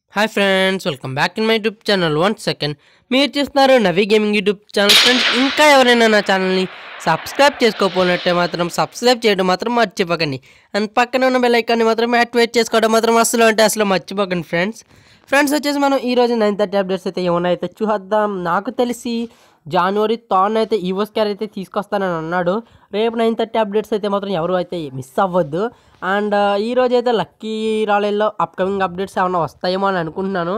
hi friends welcome back in my YouTube channel one second మీరు చూస్తున్నారు Navi gaming YouTube channel friends ఇంకా ఎవరైనా నా ఛానల్ని సబ్స్క్రైబ్ చేసుకోకపోయినట్టే మాత్రం సబ్స్క్రైబ్ చేయడం మాత్రం మర్చిపోకండి అండ్ పక్కన ఉన్న బెల్ ఐకాన్ని మాత్రం యాక్టివేట్ చేసుకోవడం మాత్రం అసలు అంటే అసలు మర్చిపోకండి ఫ్రెండ్స్ ఫ్రెండ్స్ వచ్చేసి మనం ఈ రోజు నైన్ థర్టీ అప్డేట్స్ అయితే ఏమన్నా అయితే చూద్దాం నాకు తెలిసి జనవరి థర్డ్ అయితే ఈవోస్ క్యార్ అయితే తీసుకొస్తానని అన్నాడు రేపు నైన్ థర్టీ అప్డేట్స్ అయితే మాత్రం ఎవరు అయితే మిస్ అవ్వద్దు అండ్ ఈ రోజు అయితే లక్కీ రాలేల్లో అప్కమింగ్ అప్డేట్స్ ఏమైనా వస్తాయేమో అని అనుకుంటున్నాను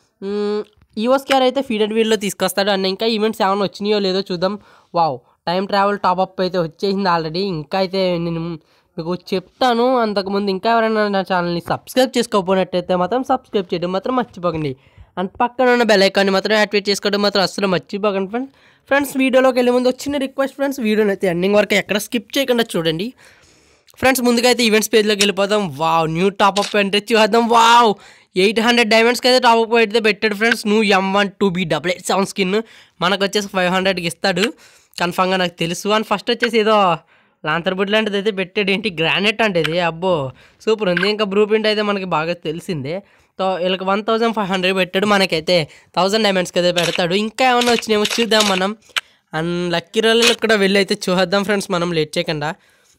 ఈవోస్ క్యార్ అయితే ఫీడెడ్ వీల్లో తీసుకొస్తాడు అండ్ ఇంకా ఈవెంట్స్ ఏమైనా వచ్చినాయో లేదో చూద్దాం వావ్ టైం ట్రావెల్ టాప్అప్ అయితే వచ్చేసింది ఆల్రెడీ ఇంకా అయితే నేను మీకు చెప్తాను అంతకుముందు ఇంకా ఎవరైనా నా ఛానల్ని సబ్స్క్రైబ్ చేసుకోకపోయినట్టయితే మాత్రం సబ్స్క్రైబ్ చేయడం మాత్రం మర్చిపోకండి అండ్ పక్కన ఉన్న బెల్ ఐకాన్ని మాత్రం యాక్టివేట్ చేసుకోవడం మాత్రం అస్సలు మర్చిపోకండి ఫ్రెండ్స్ ఫ్రెండ్స్ వీడియోలోకి వెళ్ళే ముందు వచ్చిన రిక్వెస్ట్ ఫ్రెండ్స్ వీడియోని అయితే ఎండింగ్ వరకు ఎక్కడ స్కిప్ చేయకుండా చూడండి ఫ్రెండ్స్ ముందుగా అయితే ఈవెంట్స్ పేజ్లోకి వెళ్ళిపోదాం వావ్ న్యూ టాప్అప్ అంటే చూద్దాం వావ్ ఎయిట్ హండ్రెడ్ డైమండ్స్కి అయితే టాప్అప్ అయితే పెట్టాడు ఫ్రెండ్స్ నువ్వు M one two B double eight seven skin మనకు వచ్చేసి ఫైవ్ హండ్రెడ్కి ఇస్తాడు కన్ఫామ్గా నాకు తెలుసు అండ్ ఫస్ట్ వచ్చేసి ఏదో లాంతర్ బుడ్ లాంటిది అయితే పెట్టాడు ఏంటి గ్రానైట్ అంటే ఇది అబ్బో సూపర్ ఉంది ఇంకా బ్రూ ప్రింట్ అయితే మనకి బాగా తెలిసిందే తో వీళ్ళకి వన్ థౌజండ్ ఫైవ్ హండ్రెడ్ పెట్టాడు మనకైతే థౌజండ్ డైమండ్స్కి అయితే పెడతాడు ఇంకా ఏమైనా వచ్చినాయేమో చూద్దాం మనం అండ్ లక్కీ రోజులు ఇక్కడ వెళ్ళి అయితే చూద్దాం ఫ్రెండ్స్ మనం లేట్ చేయకుండా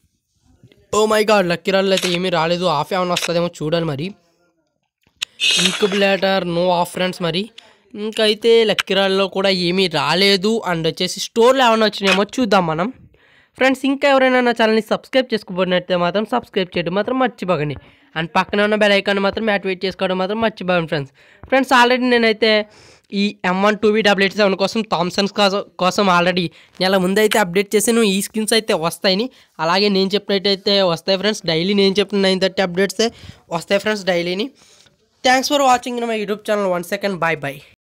ఓ మై గాడ్ లక్కీ రాళ్ళు అయితే ఏమీ రాలేదు ఆఫ్ ఏమైనా వస్తుందేమో చూడాలి మరి ఇంకుబులేటర్ నో ఆఫ్ ఫ్రెండ్స్ మరి ఇంకైతే లక్కీ రాళ్ళలో కూడా ఏమీ రాలేదు అండ్ వచ్చేసి స్టోర్లో ఏమైనా వచ్చినాయేమో చూద్దాం మనం ఫ్రెండ్స్ ఇంకా ఎవరైనా నా ఛానల్ని సబ్స్క్రైబ్ చేసుకోబోయినట్టే మాత్రం సబ్స్క్రైబ్ చేయడం మాత్రం మర్చిపోకండి అండ్ పక్కన ఉన్న బెల్ ఐకాన్ మాత్రం యాక్టివేట్ చేసుకోవడం మాత్రం మర్చిపోకండి ఫ్రెండ్స్ ఫ్రెండ్స్ ఆల్రెడీ నేనైతే ఈ M one two B double eight seven కోసం థామ్సన్స్ కోసం కోసం ఆల్రెడీ నెల ముందు అయితే అప్డేట్ చేసాను ఈ స్కిన్స్ అయితే వస్తాయని అలాగే నేను చెప్పినట్టయితే వస్తాయి ఫ్రెండ్స్ డైలీ నేను చెప్పిన నైన్ థర్టీ అప్డేట్సే వస్తాయి ఫ్రెండ్స్ డైలీని thanks for watching my YouTube channel one second bye bye